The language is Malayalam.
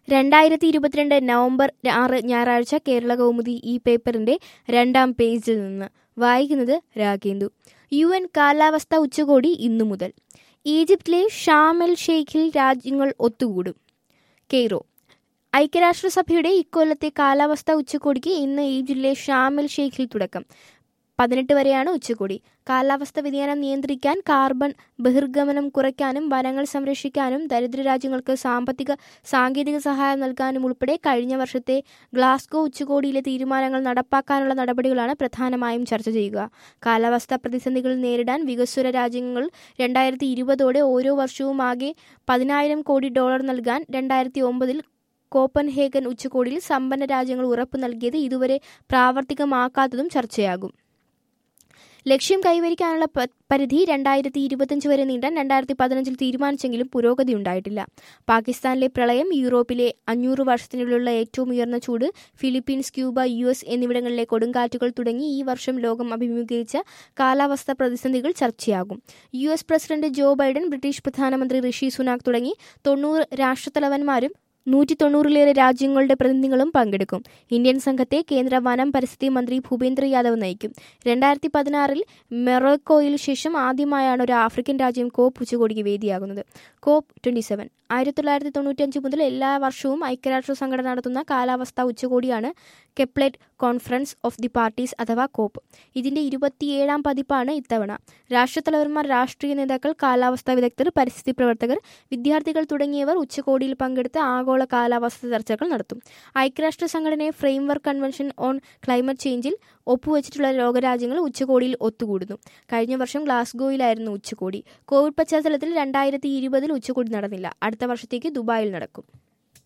രണ്ടായിരത്തി ഇരുപത്തിരണ്ട് നവംബർ ആറ് ഞായറാഴ്ച കേരള കൗമുദി ഈ പേപ്പറിന്റെ രണ്ടാം പേജിൽ നിന്ന് വായിക്കുന്നത് രാഗേന്ദു യു എൻ കാലാവസ്ഥാ ഉച്ചകോടി ഇന്നു മുതൽ ഈജിപ്തിലെ ഷാമൽ ഷെയ്ഖിൽ രാജ്യങ്ങൾ ഒത്തുകൂടും കെയ്റോ ഐക്യരാഷ്ട്രസഭയുടെ ഇക്കൊല്ലത്തെ കാലാവസ്ഥാ ഉച്ചകോടിക്ക് ഇന്ന് ഈജിപ്തിലെ ഷാമൽ ഷെയ്ഖിൽ തുടക്കം പതിനെട്ട് വരെയാണ് ഉച്ചകോടി കാലാവസ്ഥ വ്യതിയാനം നിയന്ത്രിക്കാൻ കാർബൺ ബഹിർഗമനം കുറയ്ക്കാനും വനങ്ങൾ സംരക്ഷിക്കാനും ദരിദ്ര രാജ്യങ്ങൾക്ക് സാമ്പത്തിക സാങ്കേതിക സഹായം നൽകാനും ഉൾപ്പെടെ കഴിഞ്ഞ വർഷത്തെ ഗ്ലാസ്ഗോ ഉച്ചകോടിയിലെ തീരുമാനങ്ങൾ നടപ്പാക്കാനുള്ള നടപടികളാണ് പ്രധാനമായും ചർച്ച ചെയ്യുക കാലാവസ്ഥാ പ്രതിസന്ധികൾ നേരിടാൻ വികസ്വര രാജ്യങ്ങൾ രണ്ടായിരത്തി ഇരുപതോടെ ഓരോ വർഷവും ആകെ പതിനായിരം കോടി ഡോളർ നൽകാൻ രണ്ടായിരത്തി ഒമ്പതിൽ കോപ്പൻഹേഗൻ ഉച്ചകോടിയിൽ സമ്പന്ന രാജ്യങ്ങൾ ഉറപ്പു നൽകിയത് ഇതുവരെ പ്രാവർത്തികമാക്കാത്തതും ചർച്ചയാകും ലക്ഷ്യം കൈവരിക്കാനുള്ള പരിധി രണ്ടായിരത്തി ഇരുപത്തിയഞ്ച് വരെ നീണ്ടാൻ രണ്ടായിരത്തി പതിനഞ്ചിൽ തീരുമാനിച്ചെങ്കിലും പുരോഗതി ഉണ്ടായിട്ടില്ല പാകിസ്ഥാനിലെ പ്രളയം യൂറോപ്പിലെ അഞ്ഞൂറ് വർഷത്തിനുള്ളിലുള്ള ഏറ്റവും ഉയർന്ന ചൂട് ഫിലിപ്പീൻസ് ക്യൂബ യു എസ് എന്നിവിടങ്ങളിലെ കൊടുങ്കാറ്റുകൾ തുടങ്ങി ഈ വർഷം ലോകം അഭിമുഖീകരിച്ച കാലാവസ്ഥാ പ്രതിസന്ധികൾ ചർച്ചയാകും U S president Joe Biden British പ്രധാനമന്ത്രി ഋഷി സുനാക് തുടങ്ങി തൊണ്ണൂറ് രാഷ്ട്രത്തലവന്മാരും നൂറ്റി തൊണ്ണൂറിലേറെ രാജ്യങ്ങളുടെ പ്രതിനിധികളും പങ്കെടുക്കും ഇന്ത്യൻ സംഘത്തെ കേന്ദ്ര വനം പരിസ്ഥിതി മന്ത്രി ഭൂപേന്ദ്ര യാദവ് നയിക്കും രണ്ടായിരത്തി പതിനാറിൽ മെറോക്കോയിൽ ശേഷം ആദ്യമായാണ് ഒരു ആഫ്രിക്കൻ രാജ്യം കോപ്പ് ഉച്ചകോടിക്ക് വേദിയാകുന്നത് കോപ്പ് ട്വന്റി സെവൻ ആയിരത്തി തൊള്ളായിരത്തി തൊണ്ണൂറ്റിയഞ്ച് മുതൽ എല്ലാ വർഷവും ഐക്യരാഷ്ട്ര സംഘടന നടത്തുന്ന കാലാവസ്ഥാ ഉച്ചകോടിയാണ് കെപ്ലെറ്റ് കോൺഫറൻസ് ഓഫ് ദി പാർട്ടീസ് അഥവാ കോപ്പ് ഇതിന്റെ ഇരുപത്തിയേഴാം പതിപ്പാണ് ഇത്തവണ രാഷ്ട്രത്തലവന്മാർ രാഷ്ട്രീയ നേതാക്കൾ കാലാവസ്ഥാ വിദഗ്ധർ പരിസ്ഥിതി പ്രവർത്തകർ വിദ്യാർത്ഥികൾ തുടങ്ങിയവർ ഉച്ചകോടിയിൽ പങ്കെടുത്ത് ആഗോള കാലാവസ്ഥാ ചർച്ചകൾ നടത്തും ഐക്യരാഷ്ട്ര സംഘടനയെ ഫ്രെയിംവർക്ക് കൺവെൻഷൻ ഓൺ ക്ലൈമറ്റ് ചേഞ്ചിൽ ഒപ്പുവെച്ചിട്ടുള്ള ലോകരാജ്യങ്ങൾ ഉച്ചകോടിയിൽ ഒത്തുകൂടുന്നു കഴിഞ്ഞ വർഷം ഗ്ലാസ്ഗോയിലായിരുന്നു ഉച്ചകോടി കോവിഡ് പശ്ചാത്തലത്തിൽ രണ്ടായിരത്തി ഇരുപതിൽ ഉച്ചകോടി നടന്നില്ല അടുത്ത വർഷത്തേക്ക് ദുബായിൽ നടക്കും